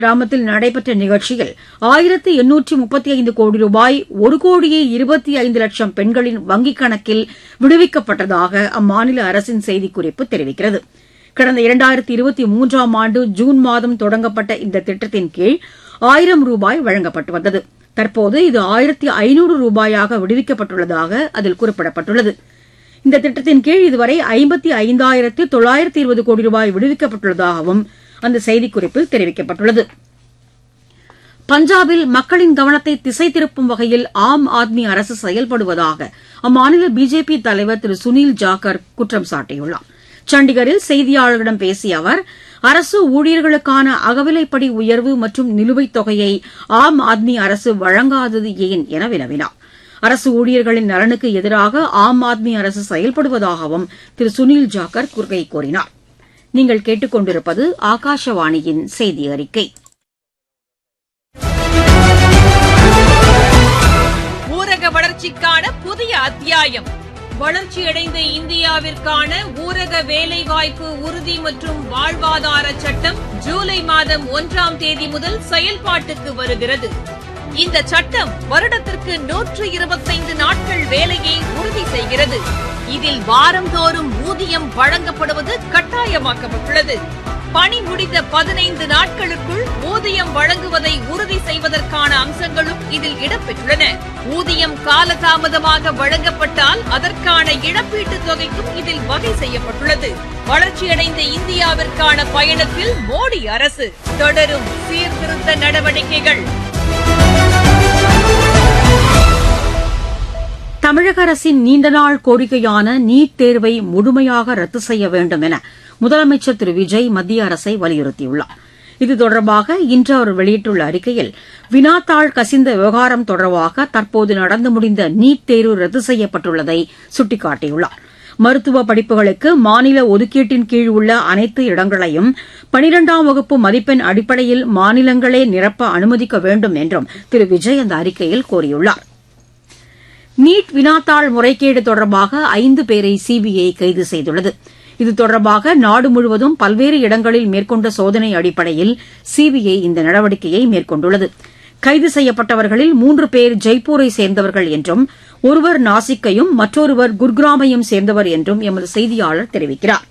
கிராமத்தில் நடைபெற்ற நிகழ்ச்சியில் ஆயிரத்து எண்ணூற்று முப்பத்தி ஐந்து கோடி ரூபாய் ஒரு கோடியே இருபத்தி ஐந்து லட்சம் பெண்களின் வங்கிக் கணக்கில் விடுவிக்கப்பட்டதாக அம்மாநில அரசின் செய்திக்குறிப்பு தெரிவிக்கிறது கடந்த இரண்டாயிரத்து இருபத்தி மூன்றாம் ஆண்டு ஜூன் மாதம் தொடங்கப்பட்ட இந்த திட்டத்தின் கீழ் ஆயிரம் ரூபாய் வழங்கப்பட்டு வந்தது தற்போது இது ஆயிரத்தி ஐநூறு ரூபாயாக விடுவிக்கப்பட்டுள்ளதாக அதில் குறிப்பிடப்பட்டுள்ளது இந்த திட்டத்தின் கீழ் இதுவரை ஐம்பத்தி ஐந்தாயிரத்து தொள்ளாயிரத்து இருபது கோடி ரூபாய் விடுவிக்கப்பட்டுள்ளதாகவும் அந்த செய்திக்குறிப்பில் தெரிவிக்கப்பட்டுள்ளது பஞ்சாபில் மக்களின் கவனத்தை திசை திருப்பும் வகையில் ஆம் ஆத்மி அரசு செயல்படுவதாக அம்மாநில பிஜேபி தலைவர் திரு சுனில் ஜாக்கர் குற்றம் சாட்டியுள்ளார் சண்டிகரில் செய்தியாளர்களிடம் பேசிய அவர் அரசு ஊழியர்களுக்கான அகவிலைப்படி உயர்வு மற்றும் நிலுவைத் தொகையை ஆம் ஆத்மி அரசு வழங்காதது ஏன் என வினவினார் அரசு ஊழியர்களின் நலனுக்கு எதிராக ஆம் ஆத்மி அரசு செயல்படுவதாகவும் திரு சுனில் ஜாக்கர் குறை கூறினார் நீங்கள் கேட்டுக்கொண்டிருப்பது ஆகாஷவாணியின் செய்தி அறிக்கை ஊரக வளர்ச்சிக்கான புதிய அத்தியாயம் வளர்ச்சியடைந்த இந்தியாவிற்கான ஊரக வேலைவாய்ப்பு உறுதி மற்றும் வாழ்வாதார சட்டம் ஜூலை மாதம் ஒன்றாம் தேதி முதல் செயல்பாட்டுக்கு வருகிறது இந்த சட்டம் வருடத்திற்கு நூற்று இருபத்தைந்து நாட்கள் வேலையை உறுதி செய்கிறது இதில் வாரந்தோறும் ஊதியம் வழங்கப்படுவது கட்டாயமாக்கப்பட்டுள்ளது பணி முடிந்த பதினைந்து நாட்களுக்குள் ஊதியம் வழங்குவதை உறுதி செய்வதற்கான அம்சங்களும் இதில் இடம்பெற்றுள்ளன ஊதியம் காலதாமதமாக வழங்கப்பட்டால் அதற்கான இழப்பீட்டுத் தொகைக்கும் இதில் வகை செய்யப்பட்டுள்ளது வளர்ச்சியடைந்த இந்தியாவிற்கான பயணத்தில் மோடி அரசு தொடரும் சீர்திருத்த நடவடிக்கைகள் தமிழக அரசின் நீண்டநாள் கோரிக்கையான நீட் தேர்வை முழுமையாக ரத்து செய்ய வேண்டும் என முதலமைச்சர் திரு விஜய் மத்திய அரசை வலியுறுத்தியுள்ளார் இது தொடர்பாக இன்று அவர் வெளியிட்டுள்ள அறிக்கையில் வினாத்தாள் கசிந்த விவகாரம் தொடர்பாக தற்போது நடந்து முடிந்த நீட் தேர்வு ரத்து செய்யப்பட்டுள்ளதை சுட்டிக்காட்டியுள்ளார் மருத்துவ படிப்புகளுக்கு மாநில ஒதுக்கீட்டின் கீழ் உள்ள அனைத்து இடங்களையும் பனிரெண்டாம் வகுப்பு மதிப்பெண் அடிப்படையில் மாநிலங்களே நிரப்ப அனுமதிக்க வேண்டும் என்றும் திரு விஜய் அந்த அறிக்கையில் கோரியுள்ளார் நீட் வினாத்தாள் முறைகேடு தொடர்பாக ஐந்து பேரை சிபிஐ கைது செய்துள்ளது இது தொடர்பாக நாடு முழுவதும் பல்வேறு இடங்களில் மேற்கொண்ட சோதனை அடிப்படையில் சிபிஐ இந்த நடவடிக்கையை மேற்கொண்டுள்ளது கைது செய்யப்பட்டவர்களில் மூன்று பேர் ஜெய்ப்பூரை சேர்ந்தவர்கள் என்றும் ஒருவர் நாசிக்கையும் மற்றொருவர் குர்கிராமையும் சேர்ந்தவர் என்றும் எமது செய்தியாளர் தெரிவிக்கிறார்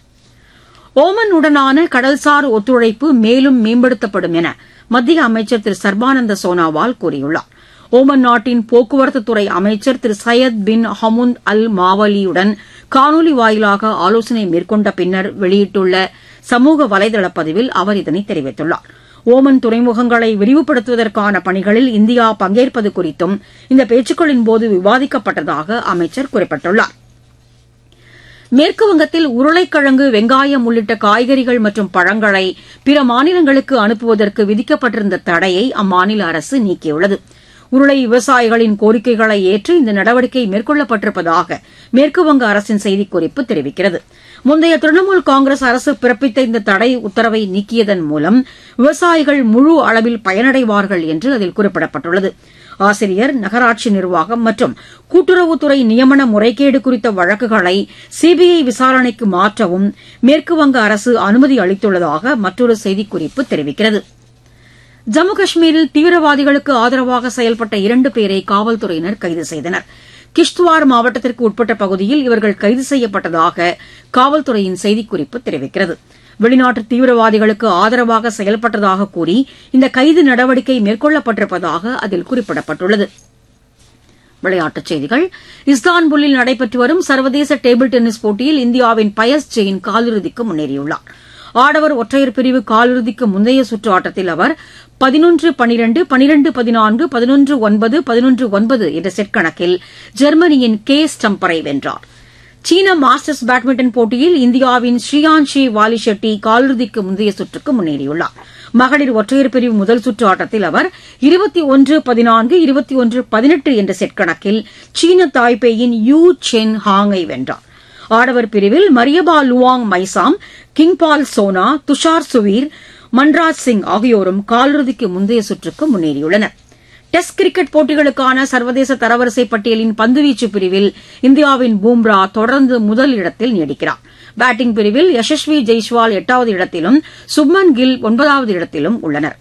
ஓமனுடனான கடல்சார் ஒத்துழைப்பு மேலும் மேம்படுத்தப்படும் என மத்திய அமைச்சர் திரு சர்பானந்த சோனாவால் கூறியுள்ளார் ஓமன் நாட்டின் போக்குவரத்து துறை அமைச்சர் திரு சையத் பின் ஹமுந்த் அல் மாவலியுடன் காணொலி வாயிலாக ஆலோசனை மேற்கொண்ட பின்னர் வெளியிட்டுள்ள சமூக வலைதள பதிவில் அவர் இதனை தெரிவித்துள்ளார் ஓமன் துறைமுகங்களை விரிவுபடுத்துவதற்கான பணிகளில் இந்தியா பங்கேற்பது குறித்தும் இந்த பேச்சுக்களின்போது விவாதிக்கப்பட்டதாக அமைச்சர் குறிப்பிட்டுள்ளார் மேற்குவங்கத்தில் உருளைக்கிழங்கு வெங்காயம் உள்ளிட்ட காய்கறிகள் மற்றும் பழங்களை பிற மாநிலங்களுக்கு அனுப்புவதற்கு விதிக்கப்பட்டிருந்த தடையை அம்மாநில அரசு நீக்கியுள்ளது உருளை விவசாயிகளின் கோரிக்கைகளை ஏற்று இந்த நடவடிக்கை மேற்கொள்ளப்பட்டிருப்பதாக மேற்குவங்க அரசின் செய்திக்குறிப்பு தெரிவிக்கிறது முந்தைய திரிணாமுல் காங்கிரஸ் அரசு பிறப்பித்த இந்த தடை உத்தரவை நீக்கியதன் மூலம் விவசாயிகள் முழு அளவில் பயனடைவார்கள் என்று அதில் குறிப்பிடப்பட்டுள்ளது ஆசிரியர் நகராட்சி நிர்வாகம் மற்றும் கூட்டுறவுத்துறை நியமன முறைகேடு குறித்த வழக்குகளை சிபிஐ விசாரணைக்கு மாற்றவும் மேற்குவங்க அரசு அனுமதி அளித்துள்ளதாக மற்றொரு செய்திக்குறிப்பு தெரிவிக்கிறது ஜம்மு காஷ்மீரில் தீவிரவாதிகளுக்கு ஆதரவாக செயல்பட்ட இரண்டு பேரை காவல்துறையினர் கைது செய்தனர் கிஷ்துவார் மாவட்டத்திற்கு உட்பட்ட பகுதியில் இவர்கள் கைது செய்யப்பட்டதாக காவல்துறையின் செய்திக்குறிப்பு தெரிவிக்கிறது வெளிநாட்டு தீவிரவாதிகளுக்கு ஆதரவாக செயல்பட்டதாக கூறி இந்த கைது நடவடிக்கை மேற்கொள்ளப்பட்டிருப்பதாக அதில் குறிப்பிடப்பட்டுள்ளது விளையாட்டுச் செய்திகள் இஸ்தான்புல்லில் நடைபெற்று வரும் சர்வதேச டேபிள் டென்னிஸ் போட்டியில் இந்தியாவின் பயஸ் ஜெயின் காலிறுதிக்கு முன்னேறியுள்ளார் ஆடவர் ஒற்றையர் பிரிவு காலிறுதிக்கு முந்தைய சுற்று ஆட்டத்தில் அவர் பதினொன்று பனிரெண்டு பனிரெண்டு பதினான்கு பதினொன்று ஒன்பது பதினொன்று ஒன்பது என்ற செட் கணக்கில் ஜெர்மனியின் கே ஸ்டம்பரை வென்றார் சீன மாஸ்டர்ஸ் பேட்மிண்டன் போட்டியில் இந்தியாவின் ஸ்ரீயான்ஷி வாலி ஷெட்டி காலிறுதிக்கு முந்தைய சுற்றுக்கு முன்னேறியுள்ளார் மகளிர் ஒற்றையர் பிரிவு முதல் சுற்று ஆட்டத்தில் அவர் இருபத்தி ஒன்று பதினான்கு இருபத்தி ஒன்று பதினெட்டு என்ற செட் கணக்கில் சீன தாய்பேயின் யூ சென் ஹாங்கை வென்றார் ஆடவர் பிரிவில் மரியபா லுவாங் மைசாம் கிங்பால் சோனா துஷார் சுவீர் மன்ராஜ் சிங் ஆகியோரும் காலிறுதிக்கு முந்தைய சுற்றுக்கு முன்னேறியுள்ளனர் டெஸ்ட் கிரிக்கெட் போட்டிகளுக்கான சர்வதேச தரவரிசை பட்டியலின் பந்துவீச்சு பிரிவில் இந்தியாவின் பூம்ரா தொடர்ந்து முதல் இடத்தில் நீடிக்கிறார் பேட்டிங் பிரிவில் யசஸ்வி ஜெய்ஸ்வால் எட்டாவது இடத்திலும் சுப்மன் கில் ஒன்பதாவது இடத்திலும் உள்ளனர்